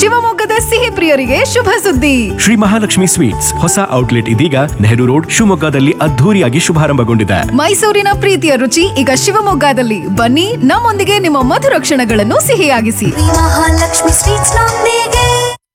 ಶಿವಮೊಗ್ಗದ ಸಿಹಿ ಪ್ರಿಯರಿಗೆ ಶುಭ ಸುದ್ದಿ ಶ್ರೀ ಮಹಾಲಕ್ಷ್ಮಿ ಸ್ವೀಟ್ಸ್ ಹೊಸ ಔಟ್ಲೆಟ್ ಇದೀಗ ನೆಹರು ರೋಡ್ ಶಿವಮೊಗ್ಗದಲ್ಲಿ ಅದ್ಧೂರಿಯಾಗಿ ಶುಭಾರಂಭಗೊಂಡಿದೆ ಮೈಸೂರಿನ ಪ್ರೀತಿಯ ರುಚಿ ಈಗ ಶಿವಮೊಗ್ಗದಲ್ಲಿ ಬನ್ನಿ ನಮ್ಮೊಂದಿಗೆ ನಿಮ್ಮ ಮಧುರ ಕ್ಷಣಗಳನ್ನು ಸಿಹಿಯಾಗಿಸಿ ಮಹಾಲಕ್ಷ್ಮಿ ಸ್ವೀಟ್ಸ್ ನೊಂದಿಗೆ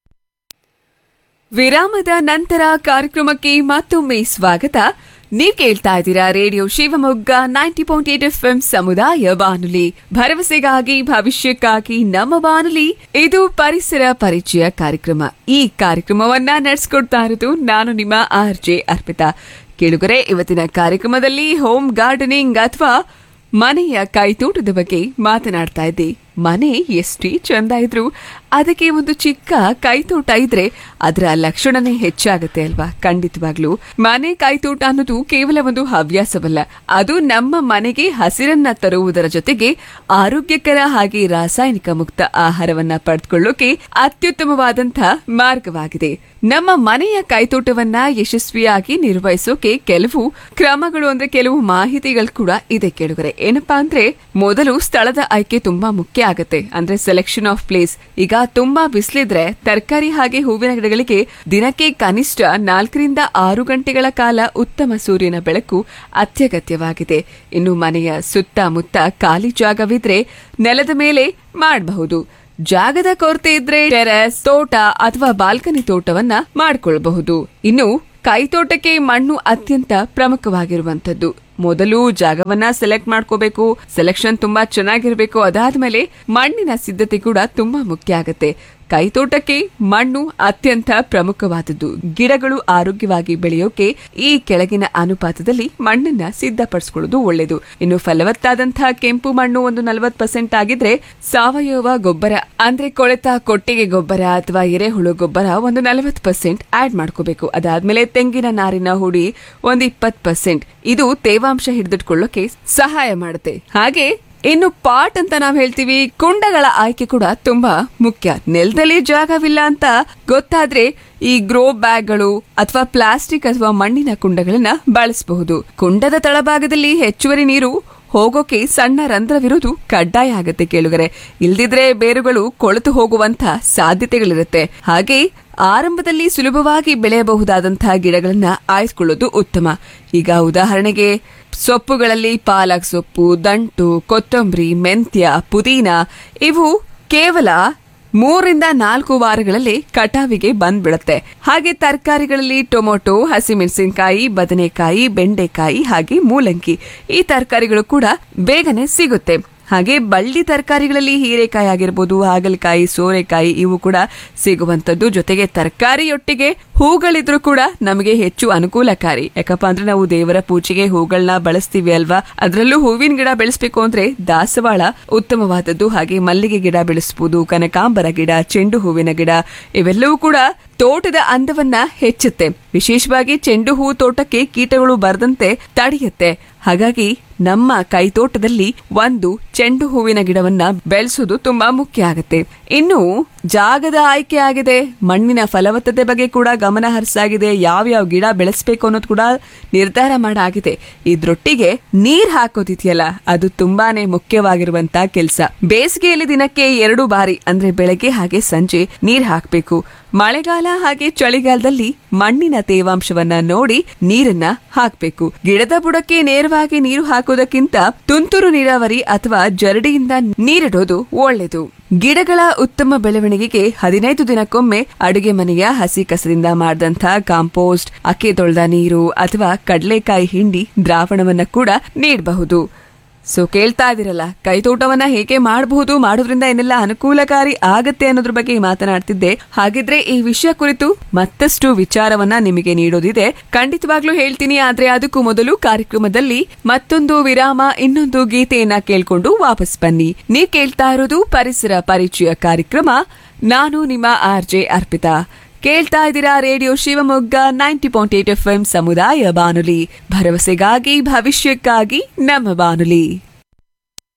ವಿರಾಮದ ನಂತರ ಕಾರ್ಯಕ್ರಮಕ್ಕೆ ಮತ್ತೊಮ್ಮೆ ಸ್ವಾಗತ ನೀವ್ ಕೇಳ್ತಾ ಇದ್ದೀರಾ radio Shivamogga ninety point eight F ಸಮುದಾಯ ಬಾನುಲಿ ಭರವಸೆಗಾಗಿ ಭವಿಷ್ಯಕ್ಕಾಗಿ ನಮ್ಮ ಬಾನುಲಿ ಇದು ಪರಿಸರ ಪರಿಚಯ ಕಾರ್ಯಕ್ರಮ ಈ ಕಾರ್ಯಕ್ರಮವನ್ನ ನಡೆಸ್ಕೊಡ್ತಾ ಇರೋದು ನಾನು ನಿಮ್ಮ ಆರ್ ಜೆ ಅರ್ಪಿತಾ ಕೇಳುಗರೆ ಇವತ್ತಿನ ಕಾರ್ಯಕ್ರಮದಲ್ಲಿ ಹೋಮ್ ಗಾರ್ಡನಿಂಗ್ ಅಥವಾ ಮನೆಯ ಕೈತೋಟದ ಬಗ್ಗೆ ಮಾತನಾಡ್ತಾ ಇದ್ದೆ ಮನೆ ಎಷ್ಟೇ ಚಂದ ಇದ್ರು ಅದಕ್ಕೆ ಒಂದು ಚಿಕ್ಕ ಕೈತೋಟ ಇದ್ರೆ ಅದರ ಲಕ್ಷಣನೇ ಹೆಚ್ಚಾಗುತ್ತೆ ಅಲ್ವಾ ಖಂಡಿತವಾಗ್ಲೂ ಮನೆ ಕೈತೋಟ ಅನ್ನೋದು ಕೇವಲ ಒಂದು ಹವ್ಯಾಸವಲ್ಲ ಅದು ನಮ್ಮ ಮನೆಗೆ ಹಸಿರನ್ನ ತರುವುದರ ಜೊತೆಗೆ ಆರೋಗ್ಯಕರ ಹಾಗೆ ರಾಸಾಯನಿಕ ಮುಕ್ತ ಆಹಾರವನ್ನ ಪಡೆದುಕೊಳ್ಳೋಕೆ ಅತ್ಯುತ್ತಮವಾದಂತಹ ಮಾರ್ಗವಾಗಿದೆ ನಮ್ಮ ಮನೆಯ ಕೈತೋಟವನ್ನ ಯಶಸ್ವಿಯಾಗಿ ನಿರ್ವಹಿಸೋಕೆ ಕೆಲವು ಕ್ರಮಗಳು ಅಂದ್ರೆ ಕೆಲವು ಮಾಹಿತಿಗಳು ಕೂಡ ಇದೆ ಕೇಳುಗರೆ ಏನಪ್ಪಾ ಅಂದ್ರೆ ಮೊದಲು ಸ್ಥಳದ ಆಯ್ಕೆ ತುಂಬಾ ಮುಖ್ಯ ಆಗುತ್ತೆ ಅಂದ್ರೆ ಸೆಲೆಕ್ಷನ್ ಆಫ್ ಪ್ಲೇಸ್ ಈಗ ತುಂಬಾ ಬಿಸಿಲಿದ್ರೆ ತರಕಾರಿ ಹಾಗೆ ಹೂವಿನ ಗಿಡಗಳಿಗೆ ದಿನಕ್ಕೆ ಕನಿಷ್ಠ ನಾಲ್ಕರಿಂದ ಆರು ಗಂಟೆಗಳ ಕಾಲ ಉತ್ತಮ ಸೂರ್ಯನ ಬೆಳಕು ಅತ್ಯಗತ್ಯವಾಗಿದೆ ಇನ್ನು ಮನೆಯ ಸುತ್ತಮುತ್ತ ಖಾಲಿ ಜಾಗವಿದ್ರೆ ನೆಲದ ಮೇಲೆ ಮಾಡಬಹುದು ಜಾಗದ ಕೊರತೆ ಇದ್ರೆ ಟೆರೆಸ್ ತೋಟ ಅಥವಾ ಬಾಲ್ಕನಿ ತೋಟವನ್ನ ಮಾಡ್ಕೊಳ್ಬಹುದು ಇನ್ನು ಕೈತೋಟಕ್ಕೆ ಮಣ್ಣು ಅತ್ಯಂತ ಪ್ರಮುಖವಾಗಿರುವಂತದ್ದು ಮೊದಲು ಜಾಗವನ್ನ ಸೆಲೆಕ್ಟ್ ಮಾಡ್ಕೋಬೇಕು ಸೆಲೆಕ್ಷನ್ ತುಂಬಾ ಚೆನ್ನಾಗಿರ್ಬೇಕು ಅದಾದ್ಮೇಲೆ ಮಣ್ಣಿನ ಸಿದ್ಧತೆ ಕೂಡ ತುಂಬಾ ಮುಖ್ಯ ಆಗತ್ತೆ ಕೈತೋಟಕ್ಕೆ ಮಣ್ಣು ಅತ್ಯಂತ ಪ್ರಮುಖವಾದದ್ದು ಗಿಡಗಳು ಆರೋಗ್ಯವಾಗಿ ಬೆಳೆಯೋಕೆ ಈ ಕೆಳಗಿನ ಅನುಪಾತದಲ್ಲಿ ಮಣ್ಣನ್ನ ಸಿದ್ಧಪಡಿಸ್ಕೊಳ್ಳೋದು ಒಳ್ಳೆಯದು ಇನ್ನು ಫಲವತ್ತಾದಂತಹ ಕೆಂಪು ಮಣ್ಣು ಒಂದು ನಲವತ್ ಪರ್ಸೆಂಟ್ ಆಗಿದ್ರೆ ಸಾವಯವ ಗೊಬ್ಬರ ಅಂದ್ರೆ ಕೊಳೆತ ಕೊಟ್ಟಿಗೆ ಗೊಬ್ಬರ ಅಥವಾ ಎರೆಹುಳು ಗೊಬ್ಬರ ಒಂದು ನಲವತ್ ಪರ್ಸೆಂಟ್ ಆಡ್ ಮಾಡ್ಕೋಬೇಕು ಅದಾದ್ಮೇಲೆ ತೆಂಗಿನ ನಾರಿನ ಹುಡಿ ಒಂದು ಇಪ್ಪತ್ ಪರ್ಸೆಂಟ್ ಇದು ತೇವಾಂಶ ಹಿಡಿದಿಟ್ಕೊಳ್ಳೋಕೆ ಸಹಾಯ ಮಾಡುತ್ತೆ ಹಾಗೆ ಇನ್ನು ಪಾಟ್ ಅಂತ ನಾವ್ ಹೇಳ್ತೀವಿ ಕುಂಡಗಳ ಆಯ್ಕೆ ಕೂಡ ತುಂಬಾ ಮುಖ್ಯ ನೆಲದಲ್ಲಿ ಜಾಗವಿಲ್ಲ ಅಂತ ಗೊತ್ತಾದ್ರೆ ಈ ಗ್ರೋ ಬ್ಯಾಗ್ಗಳು ಅಥವಾ ಪ್ಲಾಸ್ಟಿಕ್ ಅಥವಾ ಮಣ್ಣಿನ ಕುಂಡಗಳನ್ನ ಬಳಸಬಹುದು ಕುಂಡದ ತಳಭಾಗದಲ್ಲಿ ಹೆಚ್ಚುವರಿ ನೀರು ಹೋಗೋಕೆ ಸಣ್ಣ ರಂಧ್ರವಿರುವುದು ಕಡ್ಡಾಯ ಆಗತ್ತೆ ಕೇಳುಗರೆ ಇಲ್ದಿದ್ರೆ ಬೇರುಗಳು ಕೊಳೆತು ಹೋಗುವಂತ ಸಾಧ್ಯತೆಗಳಿರುತ್ತೆ ಹಾಗೆ ಆರಂಭದಲ್ಲಿ ಸುಲಭವಾಗಿ ಬೆಳೆಯಬಹುದಾದಂತಹ ಗಿಡಗಳನ್ನ ಆಯ್ದುಕೊಳ್ಳೋದು ಉತ್ತಮ ಈಗ ಉದಾಹರಣೆಗೆ ಸೊಪ್ಪುಗಳಲ್ಲಿ ಪಾಲಕ್ ಸೊಪ್ಪು ದಂಟು ಕೊತ್ತಂಬರಿ ಮೆಂತ್ಯ ಪುದೀನ ಇವು ಕೇವಲ ಮೂರರಿಂದ ನಾಲ್ಕು ವಾರಗಳಲ್ಲಿ ಕಟಾವಿಗೆ ಬಂದ್ಬಿಡುತ್ತೆ ಹಾಗೆ ತರಕಾರಿಗಳಲ್ಲಿ ಟೊಮೊಟೊ ಹಸಿಮೆಣಸಿನಕಾಯಿ ಬದನೆಕಾಯಿ ಬೆಂಡೆಕಾಯಿ ಹಾಗೆ ಮೂಲಂಗಿ ಈ ತರಕಾರಿಗಳು ಕೂಡ ಬೇಗನೆ ಸಿಗುತ್ತೆ ಹಾಗೆ ಬಳ್ಳಿ ತರಕಾರಿಗಳಲ್ಲಿ ಹೀರೆಕಾಯಿ ಆಗಿರ್ಬೋದು ಹಾಗಲಕಾಯಿ ಸೋರೆಕಾಯಿ ಇವು ಕೂಡ ಸಿಗುವಂತದ್ದು ಜೊತೆಗೆ ತರಕಾರಿಯೊಟ್ಟಿಗೆ ಹೂಗಳಿದ್ರು ಕೂಡ ನಮಗೆ ಹೆಚ್ಚು ಅನುಕೂಲಕಾರಿ ಯಾಕಪ್ಪ ಅಂದ್ರೆ ನಾವು ದೇವರ ಪೂಜೆಗೆ ಹೂಗಳನ್ನ ಬಳಸ್ತೀವಿ ಅಲ್ವಾ ಅದರಲ್ಲೂ ಹೂವಿನ ಗಿಡ ಬೆಳೆಸ್ಬೇಕು ಅಂದ್ರೆ ದಾಸವಾಳ ಉತ್ತಮವಾದದ್ದು ಹಾಗೆ ಮಲ್ಲಿಗೆ ಗಿಡ ಬೆಳೆಸಬಹುದು ಕನಕಾಂಬರ ಗಿಡ ಚೆಂಡು ಹೂವಿನ ಗಿಡ ಇವೆಲ್ಲವೂ ಕೂಡ ತೋಟದ ಅಂದವನ್ನ ಹೆಚ್ಚುತ್ತೆ ವಿಶೇಷವಾಗಿ ಚೆಂಡು ಹೂ ತೋಟಕ್ಕೆ ಕೀಟಗಳು ಬರದಂತೆ ತಡೆಯುತ್ತೆ ಹಾಗಾಗಿ ನಮ್ಮ ಕೈತೋಟದಲ್ಲಿ ಒಂದು ಚೆಂಡು ಹೂವಿನ ಗಿಡವನ್ನ ಬೆಳೆಸೋದು ತುಂಬಾ ಮುಖ್ಯ ಆಗುತ್ತೆ ಇನ್ನು ಜಾಗದ ಆಯ್ಕೆ ಆಗಿದೆ ಮಣ್ಣಿನ ಫಲವತ್ತತೆ ಬಗ್ಗೆ ಕೂಡ ಗಮನ ಹರಿಸಾಗಿದೆ ಯಾವ್ಯಾವ ಗಿಡ ಬೆಳೆಸಬೇಕು ಅನ್ನೋದು ಕೂಡ ನಿರ್ಧಾರ ಮಾಡಾಗಿದೆ ಇದ್ರೊಟ್ಟಿಗೆ ನೀರ್ ಹಾಕೋದಿದೆಯಲ್ಲ ಅದು ತುಂಬಾನೇ ಮುಖ್ಯವಾಗಿರುವಂತ ಕೆಲಸ ಬೇಸಿಗೆಯಲ್ಲಿ ದಿನಕ್ಕೆ ಎರಡು ಬಾರಿ ಅಂದ್ರೆ ಬೆಳಗ್ಗೆ ಹಾಗೆ ಸಂಜೆ ನೀರ್ ಹಾಕ್ಬೇಕು ಮಳೆಗಾಲ ಹಾಗೆ ಚಳಿಗಾಲದಲ್ಲಿ ಮಣ್ಣಿನ ತೇವಾಂಶವನ್ನ ನೋಡಿ ನೀರನ್ನ ಹಾಕ್ಬೇಕು ಗಿಡದ ಬುಡಕ್ಕೆ ನೇರವಾಗಿ ನೀರು ಹಾಕೋದಕ್ಕಿಂತ ತುಂತುರು ನೀರಾವರಿ ಅಥವಾ ಜರಡಿಯಿಂದ ನೀರಿಡೋದು ಒಳ್ಳೆಯದು ಗಿಡಗಳ ಉತ್ತಮ ಬೆಳವಣಿಗೆಗೆ ಹದಿನೈದು ದಿನಕ್ಕೊಮ್ಮೆ ಅಡುಗೆ ಮನೆಯ ಹಸಿ ಕಸದಿಂದ ಮಾಡಿದಂಥ ಕಾಂಪೋಸ್ಟ್ ಅಕ್ಕೆ ತೊಳೆದ ನೀರು ಅಥವಾ ಕಡಲೆಕಾಯಿ ಹಿಂಡಿ ದ್ರಾವಣವನ್ನ ಕೂಡ ನೀಡಬಹುದು ಸೊ ಕೇಳ್ತಾ ಇದಿರಲ್ಲ ಕೈತೋಟವನ್ನ ಹೇಗೆ ಮಾಡಬಹುದು ಮಾಡೋದ್ರಿಂದ ಏನೆಲ್ಲ ಅನುಕೂಲಕಾರಿ ಆಗತ್ತೆ ಅನ್ನೋದ್ರ ಬಗ್ಗೆ ಮಾತನಾಡ್ತಿದ್ದೆ ಹಾಗಿದ್ರೆ ಈ ವಿಷಯ ಕುರಿತು ಮತ್ತಷ್ಟು ವಿಚಾರವನ್ನ ನಿಮಗೆ ನೀಡೋದಿದೆ ಖಂಡಿತವಾಗ್ಲೂ ಹೇಳ್ತೀನಿ ಆದ್ರೆ ಅದಕ್ಕೂ ಮೊದಲು ಕಾರ್ಯಕ್ರಮದಲ್ಲಿ ಮತ್ತೊಂದು ವಿರಾಮ ಇನ್ನೊಂದು ಗೀತೆಯನ್ನ ಕೇಳ್ಕೊಂಡು ವಾಪಸ್ ಬನ್ನಿ ನೀವ್ ಕೇಳ್ತಾ ಇರೋದು ಪರಿಸರ ಪರಿಚಯ ಕಾರ್ಯಕ್ರಮ ನಾನು ನಿಮ್ಮ ಆರ್ ಜೆ ಅರ್ಪಿತಾ ಕೇಳ್ತಾ ಇದ್ದೀರಾ radio Shivamogga ninety point eight F ಸಮುದಾಯ ಬಾನುಲಿ ಭರವಸೆಗಾಗಿ ಭವಿಷ್ಯಕ್ಕಾಗಿ ನಮ್ಮ ಬಾನುಲಿ